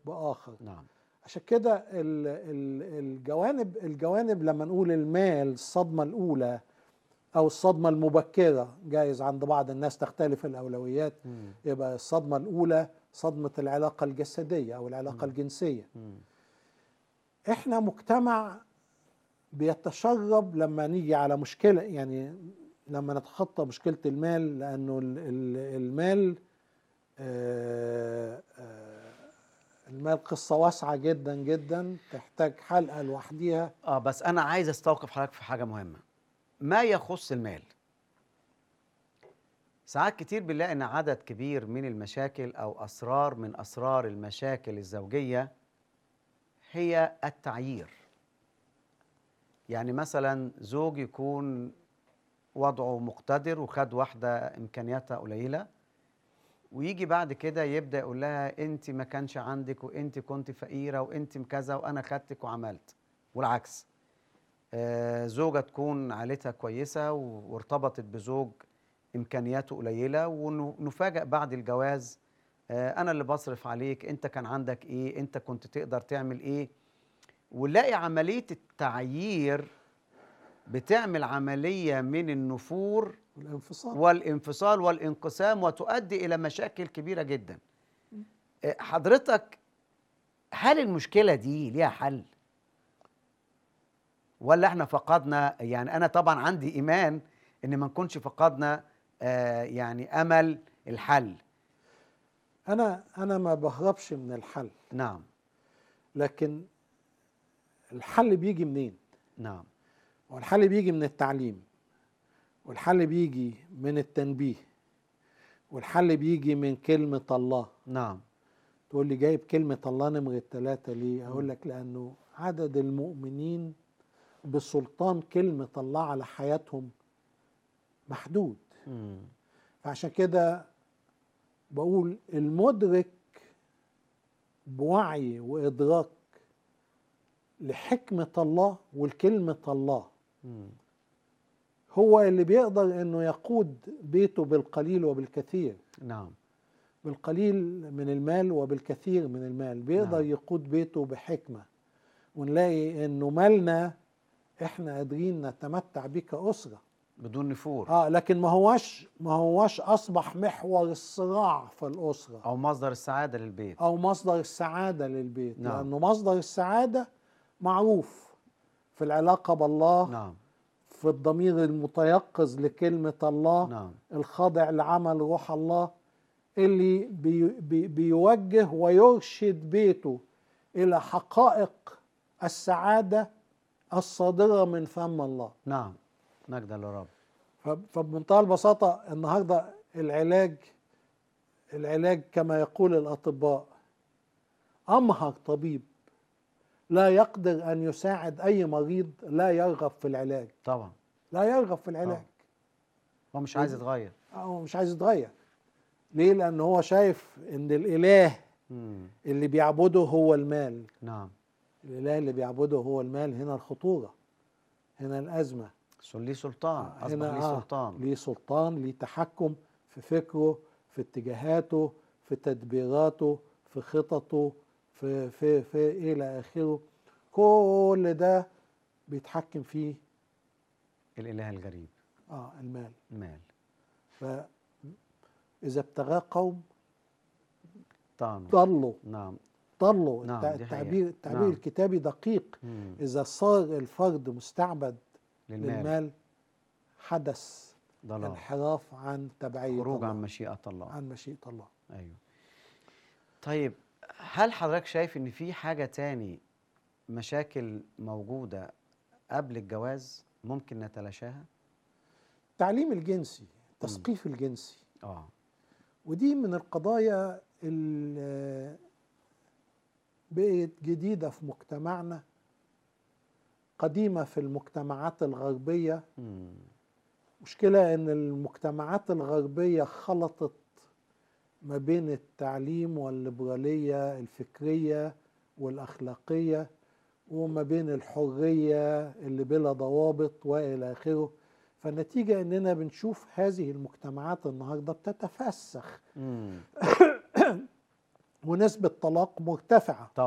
باخر نعم عشان كده ال- ال- الجوانب الجوانب لما نقول المال الصدمه الاولى او الصدمه المبكره جايز عند بعض الناس تختلف الاولويات مم. يبقى الصدمه الاولى صدمه العلاقه الجسديه او العلاقه الجنسيه مم. احنا مجتمع بيتشرب لما نيجي على مشكله يعني لما نتخطى مشكله المال لانه ال- ال- المال آه، آه، المال قصه واسعه جدا جدا تحتاج حلقه لوحديها اه بس انا عايز استوقف حضرتك في حاجه مهمه ما يخص المال ساعات كتير بنلاقي ان عدد كبير من المشاكل او اسرار من اسرار المشاكل الزوجيه هي التعيير يعني مثلا زوج يكون وضعه مقتدر وخد واحده امكانياتها قليله ويجي بعد كده يبدا يقول لها انت ما كانش عندك وانت كنت فقيره وانت كذا وانا خدتك وعملت والعكس آه، زوجة تكون عائلتها كويسة و- وارتبطت بزوج إمكانياته قليلة ونفاجأ بعد الجواز آه، أنا اللي بصرف عليك أنت كان عندك إيه أنت كنت تقدر تعمل إيه ونلاقي عملية التعيير بتعمل عملية من النفور والانفصال والانفصال والانقسام وتؤدي الى مشاكل كبيره جدا آه، حضرتك هل المشكله دي ليها حل ولا احنا فقدنا يعني انا طبعا عندي ايمان ان ما نكونش فقدنا آه، يعني امل الحل انا انا ما بهربش من الحل نعم لكن الحل بيجي منين نعم والحل بيجي من التعليم والحل بيجي من التنبيه والحل بيجي من كلمة الله نعم تقول لي جايب كلمة الله نمرة ثلاثة ليه أقول لك لأنه عدد المؤمنين بسلطان كلمة الله على حياتهم محدود مم. فعشان كده بقول المدرك بوعي وإدراك لحكمة الله والكلمة الله مم. هو اللي بيقدر انه يقود بيته بالقليل وبالكثير نعم بالقليل من المال وبالكثير من المال بيقدر نعم. يقود بيته بحكمة ونلاقي انه مالنا احنا قادرين نتمتع بيه كأسرة بدون نفور اه لكن ما هواش ما هواش اصبح محور الصراع في الأسرة او مصدر السعاده للبيت او مصدر السعادة للبيت نعم. لانه مصدر السعادة معروف في العلاقة بالله نعم في الضمير المتيقظ لكلمة الله نعم الخاضع لعمل روح الله اللي بي بي بيوجه ويرشد بيته إلى حقائق السعادة الصادرة من فم الله نعم مجدا للرب ف- فبمنتهى البساطة النهاردة العلاج العلاج كما يقول الأطباء أمهر طبيب لا يقدر أن يساعد أي مريض لا يرغب في العلاج طبعا لا يرغب في العلاج هو مش عايز يتغير هو مش عايز يتغير ليه لأن هو شايف إن الإله مم. اللي بيعبده هو المال نعم الإله اللي بيعبده هو المال هنا الخطورة هنا الأزمة سل- ليه سلطان اصبح هنا ليه آه، سلطان ليه سلطان ليه تحكم في فكره في اتجاهاته في تدبيراته في خططه في في في الى اخره كل ده بيتحكم فيه الاله الغريب اه المال المال فاذا ابتغاه قوم طعن ضلوا نعم ضلوا نعم، التع- دي حقيقة. التعبير التعبير نعم. الكتابي دقيق مم. اذا صار الفرد مستعبد للمال للمال حدث ضلال انحراف عن تبعية خروج الله عن مشيئة الله عن مشيئة الله ايوه طيب هل حضرتك شايف ان في حاجة تاني مشاكل موجودة قبل الجواز ممكن نتلاشاها؟ التعليم الجنسي التثقيف الجنسي اه ودي من القضايا اللي بقت جديدة في مجتمعنا قديمة في المجتمعات الغربية مم. مشكلة ان المجتمعات الغربية خلطت ما بين التعليم والليبرالية الفكرية والأخلاقية وما بين الحرية اللي بلا ضوابط وإلى آخره فالنتيجة إننا بنشوف هذه المجتمعات النهاردة بتتفسخ مم. ونسبة طلاق مرتفعة